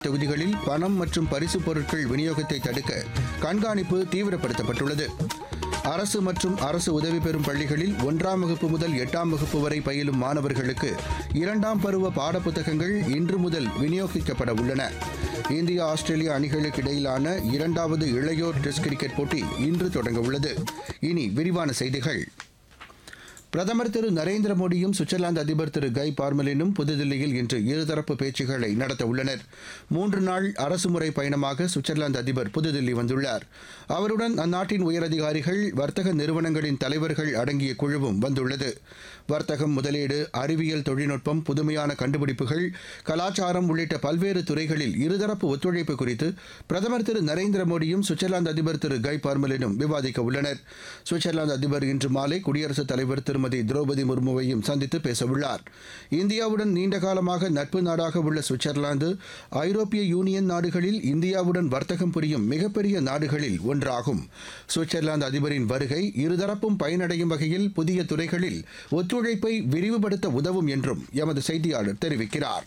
தொகுதிகளில் பணம் மற்றும் பரிசுப் பொருட்கள் விநியோகத்தை தடுக்க கண்காணிப்பு தீவிரப்படுத்தப்பட்டுள்ளது அரசு மற்றும் அரசு உதவி பெறும் பள்ளிகளில் ஒன்றாம் வகுப்பு முதல் எட்டாம் வகுப்பு வரை பயிலும் மாணவர்களுக்கு இரண்டாம் பருவ பாடப்புத்தகங்கள் இன்று முதல் விநியோகிக்கப்பட உள்ளன இந்தியா ஆஸ்திரேலியா அணிகளுக்கு இடையிலான இரண்டாவது இளையோர் டெஸ்ட் கிரிக்கெட் போட்டி இன்று தொடங்க உள்ளது இனி விரிவான செய்திகள் பிரதமர் திரு நரேந்திர மோடியும் சுவிட்சர்லாந்து அதிபர் திரு கை பார்மலினும் புதுதில்லியில் இன்று இருதரப்பு பேச்சுக்களை நடத்த உள்ளனர் மூன்று நாள் அரசுமுறை பயணமாக சுவிட்சர்லாந்து அதிபர் புதுதில்லி வந்துள்ளார் அவருடன் அந்நாட்டின் உயரதிகாரிகள் வர்த்தக நிறுவனங்களின் தலைவர்கள் அடங்கிய குழுவும் வந்துள்ளது வர்த்தகம் முதலீடு அறிவியல் தொழில்நுட்பம் புதுமையான கண்டுபிடிப்புகள் கலாச்சாரம் உள்ளிட்ட பல்வேறு துறைகளில் இருதரப்பு ஒத்துழைப்பு குறித்து பிரதமர் திரு நரேந்திர மோடியும் சுவிட்சர்லாந்து அதிபர் திரு கை பார்மலினும் விவாதிக்க உள்ளனர் சுவிட்சர்லாந்து அதிபர் இன்று மாலை குடியரசுத் தலைவர் திருமதி திரௌபதி முர்முவையும் சந்தித்து பேசவுள்ளார் இந்தியாவுடன் நீண்ட காலமாக நட்பு நாடாக உள்ள சுவிட்சர்லாந்து ஐரோப்பிய யூனியன் நாடுகளில் இந்தியாவுடன் வர்த்தகம் புரியும் மிகப்பெரிய நாடுகளில் ஒன்றாகும் சுவிட்சர்லாந்து அதிபரின் வருகை இருதரப்பும் பயனடையும் வகையில் புதிய துறைகளில் ஒத்துழைப்பை விரிவுபடுத்த உதவும் என்றும் எமது செய்தியாளர் தெரிவிக்கிறார்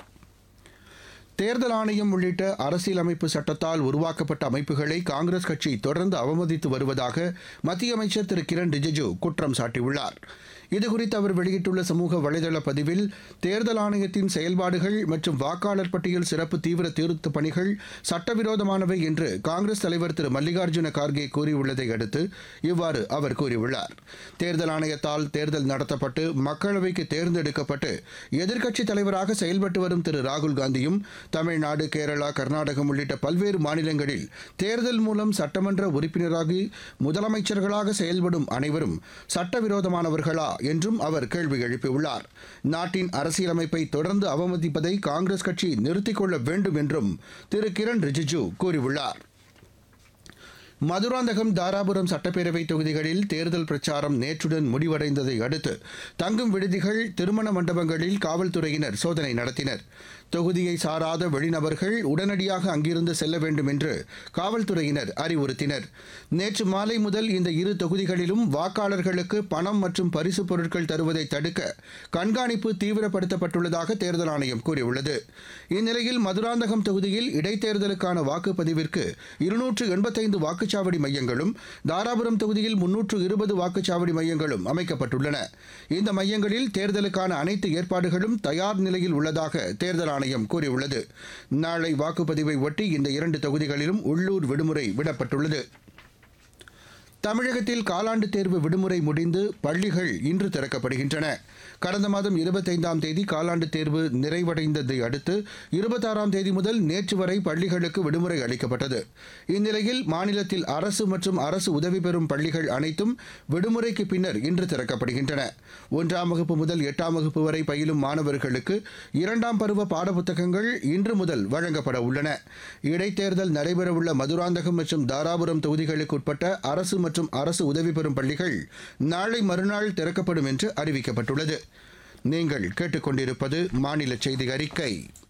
தேர்தல் ஆணையம் உள்ளிட்ட அரசியலமைப்பு சட்டத்தால் உருவாக்கப்பட்ட அமைப்புகளை காங்கிரஸ் கட்சி தொடர்ந்து அவமதித்து வருவதாக மத்திய அமைச்சர் திரு கிரண் ரிஜிஜு குற்றம் சாட்டியுள்ளார் இதுகுறித்து அவர் வெளியிட்டுள்ள சமூக வலைதள பதிவில் தேர்தல் ஆணையத்தின் செயல்பாடுகள் மற்றும் வாக்காளர் பட்டியல் சிறப்பு தீவிர திருத்த பணிகள் சட்டவிரோதமானவை என்று காங்கிரஸ் தலைவர் திரு மல்லிகார்ஜுன கார்கே கூறியுள்ளதை அடுத்து இவ்வாறு அவர் கூறியுள்ளார் தேர்தல் ஆணையத்தால் தேர்தல் நடத்தப்பட்டு மக்களவைக்கு தேர்ந்தெடுக்கப்பட்டு எதிர்க்கட்சித் தலைவராக செயல்பட்டு வரும் திரு ராகுல் காந்தியும் தமிழ்நாடு கேரளா கர்நாடகம் உள்ளிட்ட பல்வேறு மாநிலங்களில் தேர்தல் மூலம் சட்டமன்ற உறுப்பினராகி முதலமைச்சர்களாக செயல்படும் அனைவரும் சட்டவிரோதமானவர்களா என்றும் அவர் கேள்வி எழுப்பியுள்ளார் நாட்டின் அரசியலமைப்பை தொடர்ந்து அவமதிப்பதை காங்கிரஸ் கட்சி நிறுத்திக் கொள்ள வேண்டும் என்றும் திரு கிரண் ரிஜிஜு கூறியுள்ளார் மதுராந்தகம் தாராபுரம் சட்டப்பேரவை தொகுதிகளில் தேர்தல் பிரச்சாரம் நேற்றுடன் முடிவடைந்ததை அடுத்து தங்கும் விடுதிகள் திருமண மண்டபங்களில் காவல்துறையினர் சோதனை நடத்தினர் தொகுதியை சாராத வெளிநபர்கள் உடனடியாக அங்கிருந்து செல்ல வேண்டும் என்று காவல்துறையினர் அறிவுறுத்தினர் நேற்று மாலை முதல் இந்த இரு தொகுதிகளிலும் வாக்காளர்களுக்கு பணம் மற்றும் பரிசுப் பொருட்கள் தருவதை தடுக்க கண்காணிப்பு தீவிரப்படுத்தப்பட்டுள்ளதாக தேர்தல் ஆணையம் கூறியுள்ளது இந்நிலையில் மதுராந்தகம் தொகுதியில் இடைத்தேர்தலுக்கான வாக்குப்பதிவிற்கு இருநூற்று எண்பத்தைந்து வாக்குச்சாவடி மையங்களும் தாராபுரம் தொகுதியில் முன்னூற்று இருபது வாக்குச்சாவடி மையங்களும் அமைக்கப்பட்டுள்ளன இந்த மையங்களில் தேர்தலுக்கான அனைத்து ஏற்பாடுகளும் தயார் நிலையில் உள்ளதாக தேர்தல் ஆணையம் கூறியுள்ளது நாளை வாக்குப்பதிவை ஒட்டி இந்த இரண்டு தொகுதிகளிலும் உள்ளூர் விடுமுறை விடப்பட்டுள்ளது தமிழகத்தில் காலாண்டு தேர்வு விடுமுறை முடிந்து பள்ளிகள் இன்று திறக்கப்படுகின்றன கடந்த மாதம் இருபத்தைந்தாம் தேதி காலாண்டு தேர்வு நிறைவடைந்ததை அடுத்து இருபத்தாறாம் தேதி முதல் நேற்று வரை பள்ளிகளுக்கு விடுமுறை அளிக்கப்பட்டது இந்நிலையில் மாநிலத்தில் அரசு மற்றும் அரசு உதவி பெறும் பள்ளிகள் அனைத்தும் விடுமுறைக்கு பின்னர் இன்று திறக்கப்படுகின்றன ஒன்றாம் வகுப்பு முதல் எட்டாம் வகுப்பு வரை பயிலும் மாணவர்களுக்கு இரண்டாம் பருவ பாடப்புத்தகங்கள் இன்று முதல் வழங்கப்பட உள்ளன இடைத்தேர்தல் நடைபெறவுள்ள மதுராந்தகம் மற்றும் தாராபுரம் தொகுதிகளுக்கு உட்பட்ட அரசு மற்றும் அரசு உதவி பெறும் பள்ளிகள் நாளை மறுநாள் திறக்கப்படும் என்று அறிவிக்கப்பட்டுள்ளது நீங்கள் கேட்டுக்கொண்டிருப்பது மாநில செய்தி அறிக்கை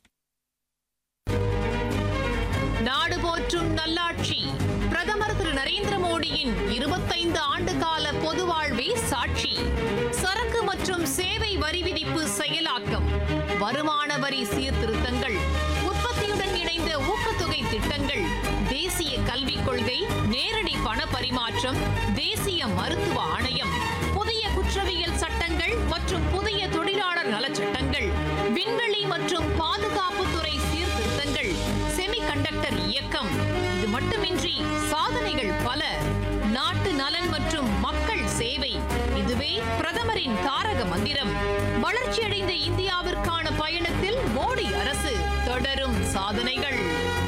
நாடு போற்றும் நல்லாட்சி பிரதமர் திரு நரேந்திர மோடியின் இருபத்தைந்து ஆண்டு கால பொது வாழ்வே சாட்சி சரக்கு மற்றும் சேவை வரி விதிப்பு செயலாக்கம் வருமான வரி சீர்திருத்தங்கள் உற்பத்தியுடன் இணைந்த ஊக்கத்தொகை திட்டங்கள் தேசிய கல்விக் கொள்கை நேரடி பண பரிமாற்றம் தேசிய மருத்துவ ஆணையம் புதிய குற்றவியல் சட்டங்கள் மற்றும் புதிய தொழிலாளர் நலச்சட்டங்கள் விண்வெளி மற்றும் பாதுகாப்புத்துறை சீர்திருத்தங்கள் செமிகண்டக்டர் இயக்கம் இது மட்டுமின்றி சாதனைகள் பல நாட்டு நலன் மற்றும் மக்கள் சேவை இதுவே பிரதமரின் தாரக மந்திரம் வளர்ச்சியடைந்த இந்தியாவிற்கான பயணத்தில் மோடி அரசு தொடரும் சாதனைகள்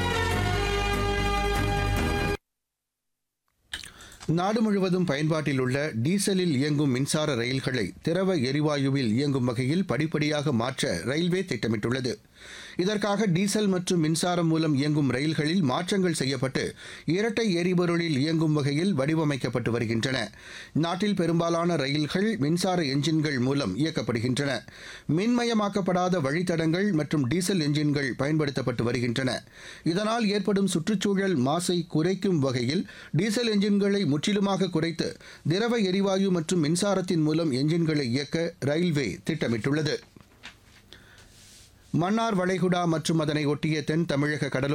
நாடு முழுவதும் பயன்பாட்டில் உள்ள டீசலில் இயங்கும் மின்சார ரயில்களை திரவ எரிவாயுவில் இயங்கும் வகையில் படிப்படியாக மாற்ற ரயில்வே திட்டமிட்டுள்ளது இதற்காக டீசல் மற்றும் மின்சாரம் மூலம் இயங்கும் ரயில்களில் மாற்றங்கள் செய்யப்பட்டு இரட்டை எரிபொருளில் இயங்கும் வகையில் வடிவமைக்கப்பட்டு வருகின்றன நாட்டில் பெரும்பாலான ரயில்கள் மின்சார என்ஜின்கள் மூலம் இயக்கப்படுகின்றன மின்மயமாக்கப்படாத வழித்தடங்கள் மற்றும் டீசல் என்ஜின்கள் பயன்படுத்தப்பட்டு வருகின்றன இதனால் ஏற்படும் சுற்றுச்சூழல் மாசை குறைக்கும் வகையில் டீசல் என்ஜின்களை முற்றிலுமாக குறைத்து திரவ எரிவாயு மற்றும் மின்சாரத்தின் மூலம் என்ஜின்களை இயக்க ரயில்வே திட்டமிட்டுள்ளது மன்னார் வளைகுடா மற்றும் அதனை ஒட்டிய தென் தமிழக கடலோர